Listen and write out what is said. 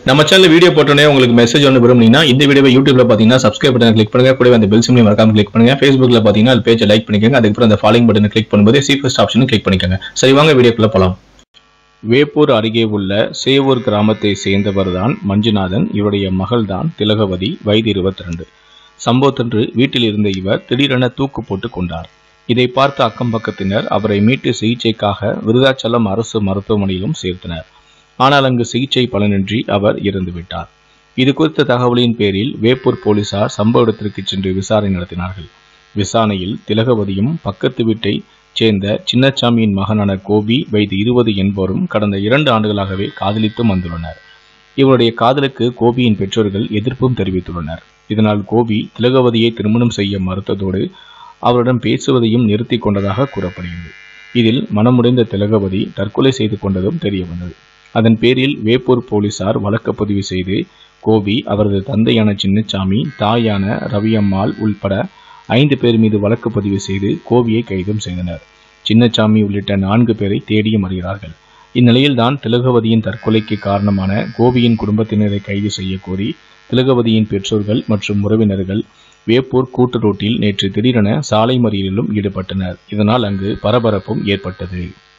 நம்ம channel video போட்டோன்னே உங்களுக்கு மெசேஜ் ஒன்று விரும்புனீங்கன்னா இந்த வீடியோவை யூடியூப்ல பார்த்தீங்கன்னா சப்ஸ்கிரைப் பட்டன் கிளிக் பண்ணுங்க கூடவே அந்த பெல் சிம்லையும் மறக்காம கிளிக் பண்ணுங்க ஃபேஸ்புக்ல பார்த்தீங்கன்னா அது பேஜை லைக் பண்ணிக்கோங்க அதுக்கப்புறம் அந்த ஃபாலோயிங் பட்டனை கிளிக் பண்ணும்போது சீஃபஸ்ட் ஆப்ஷனும் கிளிக் பண்ணிக்கோங்க சரி வாங்க வீடியோக்குள்ள போலாம் வேப்பூர் அருகே உள்ள சேவூர் கிராமத்தை சேர்ந்தவர்தான் மஞ்சுநாதன் இவருடைய மகள்தான் திலகவதி வயது இருபத்தி ரெண்டு சம்பவத்தன்று வீட்டில் இருந்த இவர் திடீரென தூக்கு போட்டு கொண்டார் இதை பார்த்த அக்கம் பக்கத்தினர் அவரை மீட்டு சிகிச்சைக்காக விருதாச்சலம் அரசு மருத்துவமனையிலும் சேர்த்தனர் ஆனால் அங்கு சிகிச்சை பலனின்றி அவர் இறந்துவிட்டார் இது குறித்த தகவலின் பேரில் வேப்பூர் போலீசார் சம்பவ இடத்திற்கு சென்று விசாரணை நடத்தினார்கள் விசாரணையில் திலகவதியும் பக்கத்து வீட்டை சேர்ந்த சின்னசாமியின் மகனான கோபி வயது இருபது என்பவரும் கடந்த இரண்டு ஆண்டுகளாகவே காதலித்தும் வந்துள்ளனர் இவருடைய காதலுக்கு கோபியின் பெற்றோர்கள் எதிர்ப்பும் தெரிவித்துள்ளனர் இதனால் கோபி திலகவதியை திருமணம் செய்ய மறுத்ததோடு அவருடன் பேசுவதையும் நிறுத்தி கொண்டதாக கூறப்படுகிறது இதில் மனமுடைந்த திலகவதி தற்கொலை செய்து கொண்டதும் தெரிய வந்தது அதன் பேரில் வேப்பூர் போலீசார் வழக்கு பதிவு செய்து கோபி அவரது தந்தையான சின்னசாமி தாயான ரவியம்மாள் உள்பட ஐந்து பேர் மீது வழக்கு பதிவு செய்து கோபியை கைதும் செய்தனர் சின்னசாமி உள்ளிட்ட நான்கு பேரை தேடியும் வருகிறார்கள் இந்நிலையில்தான் திலகவதியின் தற்கொலைக்கு காரணமான கோபியின் குடும்பத்தினரை கைது செய்ய கோரி திலகவதியின் பெற்றோர்கள் மற்றும் உறவினர்கள் வேப்பூர் கூட்டு ரோட்டில் நேற்று திடீரென சாலை மறியலிலும் ஈடுபட்டனர் இதனால் அங்கு பரபரப்பும் ஏற்பட்டது